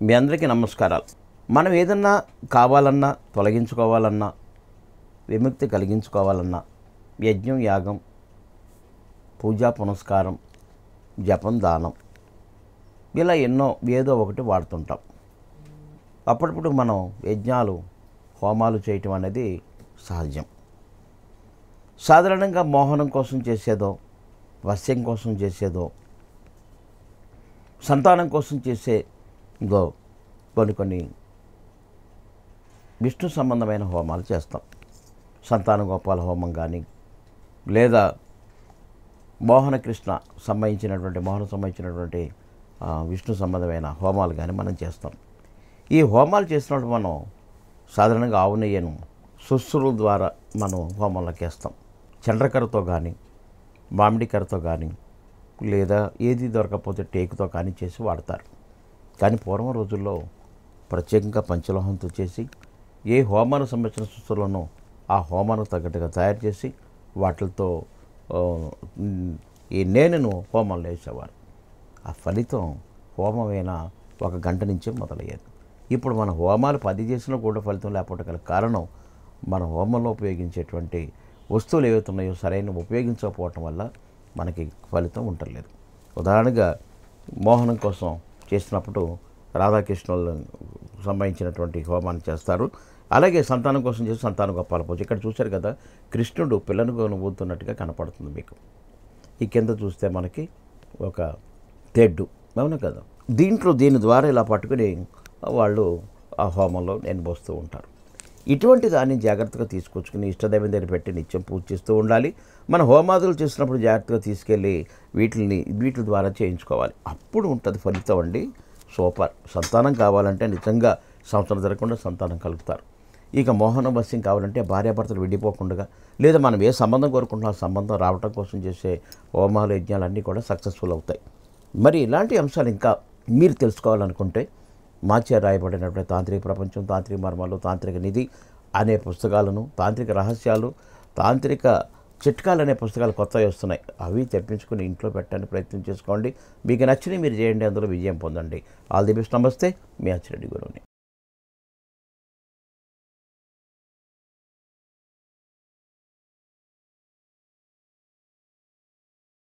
మీ అందరికీ నమస్కారాలు మనం ఏదన్నా కావాలన్నా తొలగించుకోవాలన్నా విముక్తి కలిగించుకోవాలన్నా యజ్ఞం యాగం పూజా పునస్కారం జపం దానం ఇలా ఎన్నో ఏదో ఒకటి వాడుతుంటాం అప్పుడప్పుడు మనం యజ్ఞాలు హోమాలు చేయటం అనేది సహజం సాధారణంగా మోహనం కోసం చేసేదో వశ్యం కోసం చేసేదో సంతానం కోసం చేసేదో కొన్ని కొన్ని విష్ణు సంబంధమైన హోమాలు చేస్తాం సంతాన గోపాల హోమం కానీ లేదా మోహన కృష్ణ సంబంధించినటువంటి మోహన సంబంధించినటువంటి ఆ, విష్ణు సంబంధమైన హోమాలు కానీ మనం చేస్తాం ఈ హోమాలు చేసినప్పుడు మనం సాధారణంగా ఆవు నెయ్యను సుస్సుల ద్వారా మనం హోమంలోకి వేస్తాం చండ్రకరతో కానీ మామిడికరతో కానీ లేదా ఏది దొరకకపోతే టేకుతో కానీ చేసి వాడతారు కానీ పూర్వం రోజుల్లో ప్రత్యేకంగా పంచలోహంతో చేసి ఏ హోమానికి సంబంధించిన సుస్తులను ఆ హోమానికి తగ్గట్టుగా తయారు చేసి వాటితో ఆ, ఉమ్, ఈ నేనును హోమంలో వేసేవారు ఆ ఫలితం హోమమైన ఒక గంట నుంచే మొదలయ్యేది ఇప్పుడు మన హోమాలు పది చేసినా కూడా ఫలితం లేకపోవడం గల కారణం మన హోమంలో ఉపయోగించేటువంటి వస్తువులు ఏవైతే ఉన్నాయో సరైన ఉపయోగించకపోవటం వల్ల మనకి ఫలితం ఉండలేదు ఉదాహరణగా మోహనం కోసం చేసినప్పుడు రాధాకృష్ణులు సంబంధించినటువంటి హోమాన్ని చేస్తారు అలాగే సంతానం కోసం చేసి సంతాన గొప్పాల పూజ ఇక్కడ చూశారు కదా కృష్ణుడు పిల్లను కొనుగోతున్నట్టుగా కనపడుతుంది మీకు ఈ కింద చూస్తే మనకి ఒక తెడ్డు అవును కదా దీంట్లో దీని ద్వారా ఇలా పట్టుకుని వాళ్ళు ఆ హోమంలో నేను పోస్తూ ఉంటారు ఇటువంటి దాన్ని జాగ్రత్తగా తీసుకొచ్చుకుని ఇష్టదైవం దగ్గర పెట్టి నిత్యం పూజ చేస్తూ ఉండాలి మన హోమాదులు చేసినప్పుడు జాగ్రత్తగా తీసుకెళ్ళి వీటిని వీటి ద్వారా చేయించుకోవాలి అప్పుడు ఉంటుంది ఫలితం అండి సూపర్ సంతానం కావాలంటే నిజంగా సంవత్సరం జరగకుండా సంతానం కలుగుతారు ఇక మోహన వశ్యం కావాలంటే భార్యాభర్తలు విడిపోకుండా లేదా మనం ఏ సంబంధం కోరుకుంటున్నా ఆ సంబంధం రావటం కోసం చేసే హోమాలు యజ్ఞాలు అన్నీ కూడా సక్సెస్ఫుల్ అవుతాయి మరి ఇలాంటి అంశాలు ఇంకా మీరు తెలుసుకోవాలనుకుంటే మాచే రాయబడినటువంటి తాంత్రిక ప్రపంచం తాంత్రిక మర్మాలు తాంత్రిక నిధి అనే పుస్తకాలను తాంత్రిక రహస్యాలు తాంత్రిక చిట్కాలు అనే పుస్తకాలు కొత్తవి వస్తున్నాయి అవి తెప్పించుకుని ఇంట్లో పెట్టడానికి ప్రయత్నం చేసుకోండి మీకు నచ్చినవి మీరు చేయండి అందులో విజయం పొందండి ఆల్ ది బెస్ట్ నమస్తే మీ అచ్చిరెడ్డి గురువుని